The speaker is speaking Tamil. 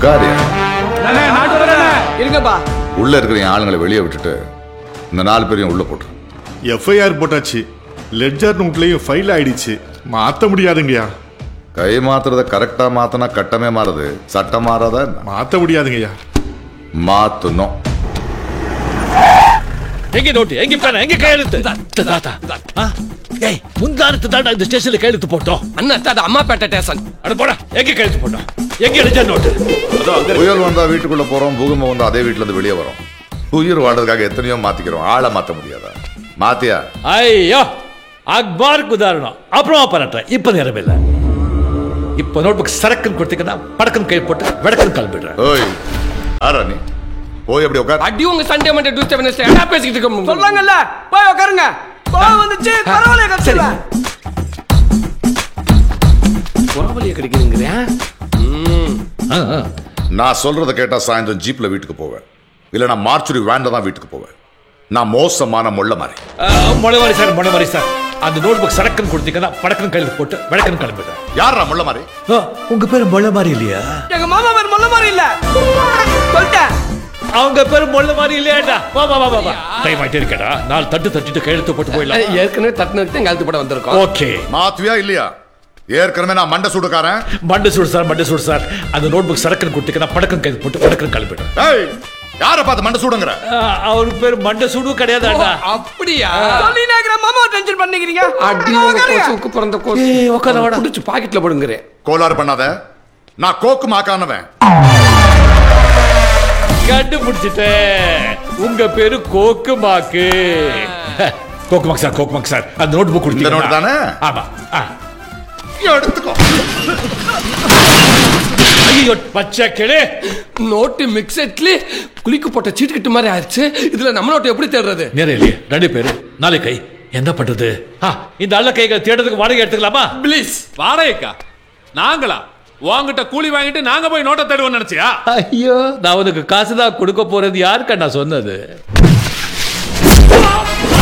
உட்காரு இருங்கப்பா உள்ள இருக்கிற என் ஆளுங்களை வெளியே விட்டுட்டு இந்த நாலு பேரையும் உள்ள போட்டு எஃப்ஐஆர் போட்டாச்சு லெட்ஜர் நோட்லயும் ஃபைல் ஆயிடுச்சு மாத்த முடியாதுங்கய்யா கை மாத்துறத கரெக்டா மாத்தினா கட்டமே மாறுது சட்டம் மாறாதா என்ன? மாத்த முடியாதுங்கய்யா மாத்தணும் எங்க நோட்டு எங்க பேன எங்க கையெழுத்து தாத்தா ஆ? ஏய் முந்தானத்து தாண்டா இந்த ஸ்டேஷன்ல கையெழுத்து போட்டோம் அண்ணா அது அம்மாப்பேட்டை ஸ்டேஷன் அட போடா எங்க கையெழுத்து போட்டோம் எங்க எழுதிய நோட்டு புயல் வந்தா வீட்டுக்குள்ள போறோம் பூகம்பம் வந்தா அதே வீட்டுல இருந்து வெளியே வரோம் உயிர் வாழ்றதுக்காக எத்தனையோ மாத்திக்கிறோம் ஆளை மாத்த முடியாதா மாத்தியா ஐயோ அக்பாருக்கு உதாரணம் அப்புறமா பண்ணட்டேன் இப்ப நேரம் இல்ல இப்ப நோட்புக் சரக்குன்னு கொடுத்தீங்கன்னா படக்குன்னு கை போட்டு விடக்குன்னு கிளம்பிடுறேன் ஓய் ஆறா நீ போய் அப்படி உட்கார் அடி உங்க சண்டே மண்டே டியூஸ்டே வெனஸ்டே என்ன பேசிக்கிட்டு இருக்க சொல்றாங்கல்ல போய் உட்காருங்க கோவம் வந்துச்சு பரவாயில்ல கட்சியில புறவலிய கிடைக்குதுங்கறியா ஆ, ஆ. நான் சொல்றத கேட்டா சாயந்தரம் ஜீப்ல வீட்டுக்கு போவேன் இல்ல நான் மார்ச்சுரி வேன்ல தான் வீட்டுக்கு போவேன் நான் மோசமான முள்ள மாதிரி ஆ, மொளவாரி சார் மொளவாரி சார் அந்த நோட்புக் சரக்குன்னு கொடுத்தீங்கன்னா படக்குன்னு கையில் போட்டு விடக்குன்னு கிளம்பிடுறேன் யாரா முள்ள மாதிரி ஆ, உங்க பேரு மொள்ள மாதிரி இல்லையா எங்க மாமா பேர் மொல்ல மாதிரி இல்ல சொல்லிட்டேன் அவங்க பேரு மொள்ள மாதிரி இல்லையாடா வா வா வா வா, வா டைம் ஆயிட்டே இருக்கடா நாலு தட்டு தட்டிட்டு கையெழுத்து போட்டு போயிடலாம் ஏற்கனவே தட்டுனதுக்கு தான் கழுத்து படம் வந்திருக்கோம் ஓகே மாத்துவியா இல்லையா ஏற்கனவே நான் மண்டை சுடுக்காரன் மண்டை சூடு சார் மண்டை சூடு சார் அந்த நோட்புக் சரக்குன்னு கொடுத்தீங்கன்னா படக்குன்னு கையில் போட்டு விடக்குன்னு கிளம்பிடுறேன் ஏய் யார பார்த்து மண்டை சுடுங்கிற ஆ, அவர் பேர் மண்டை சூடு கிடையாதாடா அப்படியா சொல்லி நாக்கிற மாமா டென்ஷன் பண்ணிக்கிறீங்க அடி உங்க கோசுக்கு பிறந்த கோசு ஏய், உட்கார வாடா. புடிச்சு பாக்கெட்ல போடுங்கறேன் கோளாறு பண்ணாத நான் கோக்கு மாக்கானவன் கண்டுபிடிச்சிட்டேன் உங்க பேரு கோக்கு மாக்கு கோக்கு மாக்கு சார் கோக்கு மாக்கு சார் அந்த நோட் புக் இந்த note தானே? ஆமா ஆ. எடுத்துக்கோ ஐயோ பச்சை கிளே நோட்டு மிக்செட்லி குளிக்கு போட்ட சீட்டுக்கிட்டு மாதிரி ஆயிடுச்சு இதுல நம்ம நோட்டு எப்படி தேடுறது நேரம் இல்லையே ரெண்டு பேரு நாளை கை என்ன பண்றது ஆ, இந்த அல்ல கைகள் தேடுறதுக்கு வாடகை எடுத்துக்கலாமா ப்ளீஸ் வாடகைக்கா நாங்களா உங்ககிட்ட கூலி வாங்கிட்டு நாங்க போய் நோட்டை தேடுவோம் நினைச்சியா ஐயோ நான் உனக்கு காசு தான் கொடுக்க போறது யாருக்கா நான் சொன்னது